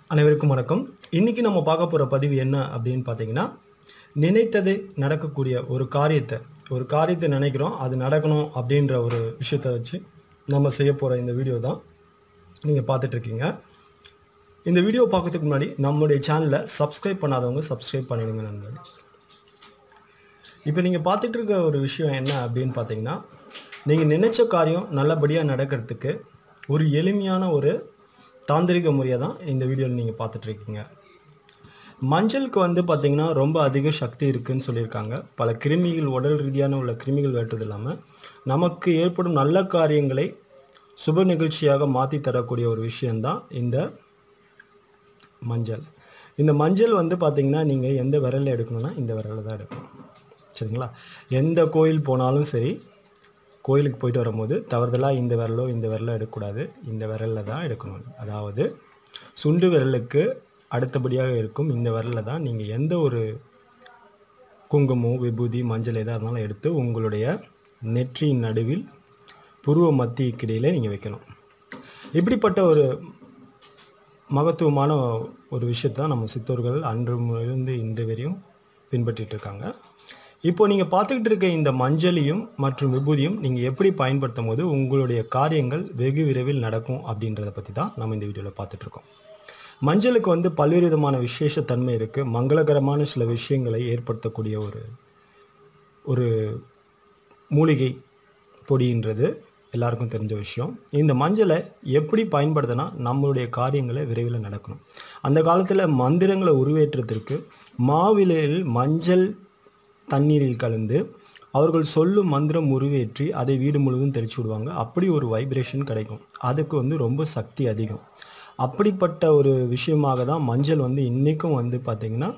அனைவருக்கும் வணக்கம் இன்னைக்கு நம்ம பார்க்க போகிற பதிவு என்ன அப்படின்னு பார்த்தீங்கன்னா நினைத்தது நடக்கக்கூடிய ஒரு காரியத்தை ஒரு காரியத்தை நினைக்கிறோம் அது நடக்கணும் அப்படின்ற ஒரு விஷயத்தை வச்சு நம்ம செய்ய போகிற இந்த வீடியோ தான் நீங்கள் பார்த்துட்ருக்கீங்க இந்த வீடியோ பார்க்கறதுக்கு முன்னாடி நம்மளுடைய சேனலை சப்ஸ்கிரைப் பண்ணாதவங்க சப்ஸ்கிரைப் பண்ணிடுங்க நண்பர்களே இப்போ நீங்கள் பார்த்துட்டு இருக்க ஒரு விஷயம் என்ன அப்படின்னு பார்த்தீங்கன்னா நீங்கள் நினைச்ச காரியம் நல்லபடியாக நடக்கிறதுக்கு ஒரு எளிமையான ஒரு தாந்திரிக முறையை தான் இந்த வீடியோவில் நீங்கள் பார்த்துட்ருக்கீங்க மஞ்சளுக்கு வந்து பார்த்திங்கன்னா ரொம்ப அதிக சக்தி இருக்குன்னு சொல்லியிருக்காங்க பல கிருமிகள் உடல் ரீதியான உள்ள கிருமிகள் வெட்டுறது இல்லாமல் நமக்கு ஏற்படும் நல்ல காரியங்களை சுப நிகழ்ச்சியாக மாற்றி தரக்கூடிய ஒரு விஷயந்தான் இந்த மஞ்சள் இந்த மஞ்சள் வந்து பார்த்திங்கன்னா நீங்கள் எந்த விரலில் எடுக்கணும்னா இந்த விரலில் தான் எடுக்கணும் சரிங்களா எந்த கோயில் போனாலும் சரி கோயிலுக்கு போயிட்டு வரும்போது தவறுதலாக இந்த விரலோ இந்த விரலோ எடுக்கக்கூடாது இந்த விரலில் தான் எடுக்கணும் அதாவது சுண்டு விரலுக்கு அடுத்தபடியாக இருக்கும் இந்த விரலில் தான் நீங்கள் எந்த ஒரு குங்குமம் விபூதி மஞ்சள் எதாக இருந்தாலும் எடுத்து உங்களுடைய நெற்றியின் நடுவில் புருவ மத்தியக்கிடையில் நீங்கள் வைக்கணும் இப்படிப்பட்ட ஒரு மகத்துவமான ஒரு விஷயத்தை நம்ம சித்தோர்கள் அன்று இருந்து இன்று வரையும் பின்பற்றிட்டு இருக்காங்க இப்போ நீங்கள் பார்த்துக்கிட்டு இருக்க இந்த மஞ்சளையும் மற்றும் விபூதியும் நீங்கள் எப்படி பயன்படுத்தும் போது உங்களுடைய காரியங்கள் வெகு விரைவில் நடக்கும் அப்படின்றத பற்றி தான் நம்ம இந்த வீடியோவில் பார்த்துட்ருக்கோம் மஞ்சளுக்கு வந்து பல்வேறு விதமான விசேஷ தன்மை இருக்குது மங்களகரமான சில விஷயங்களை ஏற்படுத்தக்கூடிய ஒரு ஒரு மூலிகை பொடின்றது எல்லாருக்கும் தெரிஞ்ச விஷயம் இந்த மஞ்சளை எப்படி பயன்படுத்தினா நம்மளுடைய காரியங்களை விரைவில் நடக்கணும் அந்த காலத்தில் மந்திரங்களை உருவேற்றத்திற்கு மாவிலையில் மஞ்சள் தண்ணீரில் கலந்து அவர்கள் சொல்லும் மந்திரம் உருவேற்றி அதை வீடு முழுவதும் தெளிச்சு விடுவாங்க அப்படி ஒரு வைப்ரேஷன் கிடைக்கும் அதுக்கு வந்து ரொம்ப சக்தி அதிகம் அப்படிப்பட்ட ஒரு விஷயமாக தான் மஞ்சள் வந்து இன்றைக்கும் வந்து பார்த்திங்கன்னா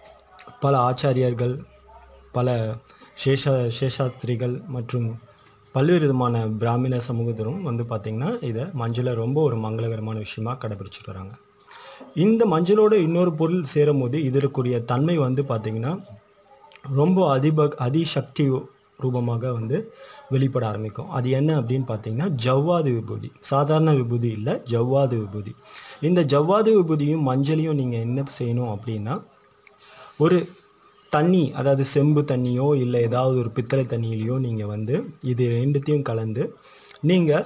பல ஆச்சாரியர்கள் பல சேஷ சேஷாத்திரிகள் மற்றும் பல்வேறு விதமான பிராமண சமூகத்தினரும் வந்து பார்த்திங்கன்னா இதை மஞ்சளை ரொம்ப ஒரு மங்களகரமான விஷயமா கடைபிடிச்சிட்டு வராங்க இந்த மஞ்சளோட இன்னொரு பொருள் சேரும் போது இதற்குரிய தன்மை வந்து பார்த்திங்கன்னா ரொம்ப அதிப அதிசக்தி ரூபமாக வந்து வெளிப்பட ஆரம்பிக்கும் அது என்ன அப்படின்னு பார்த்தீங்கன்னா ஜவ்வாது விபூதி சாதாரண விபூதி இல்லை ஜவ்வாது விபூதி இந்த ஜவ்வாது விபூதியும் மஞ்சளையும் நீங்கள் என்ன செய்யணும் அப்படின்னா ஒரு தண்ணி அதாவது செம்பு தண்ணியோ இல்லை ஏதாவது ஒரு பித்தளை தண்ணியிலையோ நீங்கள் வந்து இது ரெண்டுத்தையும் கலந்து நீங்கள்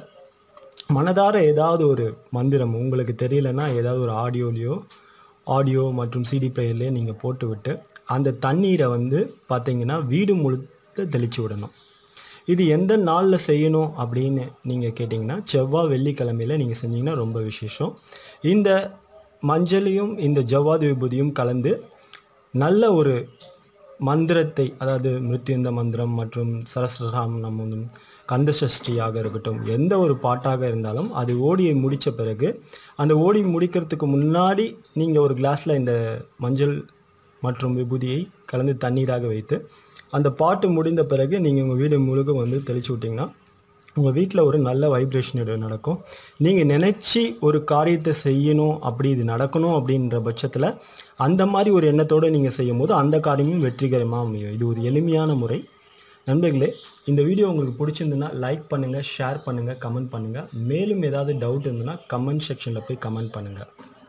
மனதார ஏதாவது ஒரு மந்திரம் உங்களுக்கு தெரியலன்னா ஏதாவது ஒரு ஆடியோலையோ ஆடியோ மற்றும் சிடி பிளேயர்லேயே நீங்கள் போட்டு விட்டு அந்த தண்ணீரை வந்து பார்த்தீங்கன்னா வீடு முழுக்க தெளித்து விடணும் இது எந்த நாளில் செய்யணும் அப்படின்னு நீங்கள் கேட்டிங்கன்னா செவ்வாய் வெள்ளிக்கிழமையில் நீங்கள் செஞ்சீங்கன்னா ரொம்ப விசேஷம் இந்த மஞ்சளையும் இந்த ஜவ்வாது விபூதியும் கலந்து நல்ல ஒரு மந்திரத்தை அதாவது மிருத்யுந்த மந்திரம் மற்றும் சரஸ்வராம் நம்ம கந்த சஷ்டியாக இருக்கட்டும் எந்த ஒரு பாட்டாக இருந்தாலும் அது ஓடியை முடித்த பிறகு அந்த ஓடி முடிக்கிறதுக்கு முன்னாடி நீங்கள் ஒரு கிளாஸில் இந்த மஞ்சள் மற்றும் விபூதியை கலந்து தண்ணீராக வைத்து அந்த பாட்டு முடிந்த பிறகு நீங்கள் உங்கள் வீடு முழுக்க வந்து தெளிச்சு விட்டிங்கன்னா உங்கள் வீட்டில் ஒரு நல்ல வைப்ரேஷன் நடக்கும் நீங்கள் நினச்சி ஒரு காரியத்தை செய்யணும் அப்படி இது நடக்கணும் அப்படின்ற பட்சத்தில் அந்த மாதிரி ஒரு எண்ணத்தோடு நீங்கள் செய்யும் போது அந்த காரியமும் வெற்றிகரமாக அமையும் இது ஒரு எளிமையான முறை நண்பர்களே இந்த வீடியோ உங்களுக்கு பிடிச்சிருந்துன்னா லைக் பண்ணுங்கள் ஷேர் பண்ணுங்கள் கமெண்ட் பண்ணுங்கள் மேலும் ஏதாவது டவுட் இருந்ததுன்னா கமெண்ட் செக்ஷனில் போய் கமெண்ட் பண்ணுங்கள்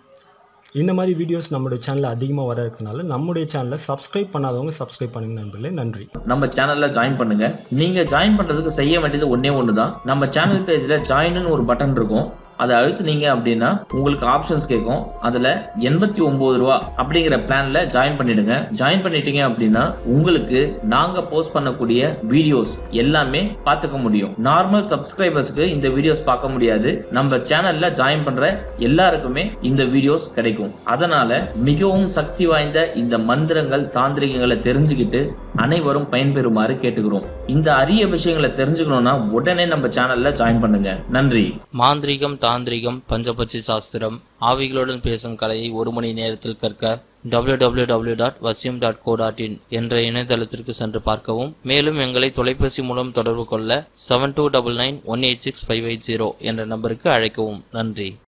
இந்த மாதிரி வீடியோஸ் நம்மளுடைய சேனலில் அதிகமாக வர இருக்கிறதுனால நம்முடைய சேனலை சப்ஸ்கிரைப் பண்ணாதவங்க சப்ஸ்கிரைப் பண்ணுங்க நண்பர்களே நன்றி நம்ம சேனல்ல ஜாயின் பண்ணுங்க நீங்க ஜாயின் பண்றதுக்கு செய்ய வேண்டியது ஒண்ணே ஒண்ணுதான் நம்ம சேனல் பேஜ்ல ஜாயின்னு ஒரு பட்டன் இருக்கும் அதை அழுத்துனீங்க அப்படின்னா உங்களுக்கு ஆப்ஷன்ஸ் கேட்கும் அதுல எண்பத்தி ஒன்பது ரூபா அப்படிங்கிற பிளான்ல ஜாயின் பண்ணிடுங்க ஜாயின் பண்ணிட்டீங்க அப்படின்னா உங்களுக்கு நாங்க போஸ்ட் பண்ணக்கூடிய வீடியோஸ் எல்லாமே பார்த்துக்க முடியும் நார்மல் சப்ஸ்கிரைபர்ஸ்க்கு இந்த வீடியோஸ் பார்க்க முடியாது நம்ம சேனல்ல ஜாயின் பண்ற எல்லாருக்குமே இந்த வீடியோஸ் கிடைக்கும் அதனால மிகவும் சக்தி வாய்ந்த இந்த மந்திரங்கள் தாந்திரிகங்களை தெரிஞ்சுக்கிட்டு அனைவரும் பயன்பெறுமாறு கேட்டுக்கிறோம் இந்த அரிய விஷயங்களை தெரிஞ்சுக்கணும்னா உடனே நம்ம சேனல்ல ஜாயின் பண்ணுங்க நன்றி மாந்திரிகம் தாந்திரிகம் பஞ்சபட்சி சாஸ்திரம் ஆவிகளுடன் பேசும் கலையை ஒரு மணி நேரத்தில் கற்க www.vasyum.co.in டாட் வசியம் டாட் கோ டாட் இன் என்ற இணையதளத்திற்கு சென்று பார்க்கவும் மேலும் எங்களை தொலைபேசி மூலம் தொடர்பு கொள்ள seven two double nine one eight six five eight zero என்ற நம்பருக்கு அழைக்கவும் நன்றி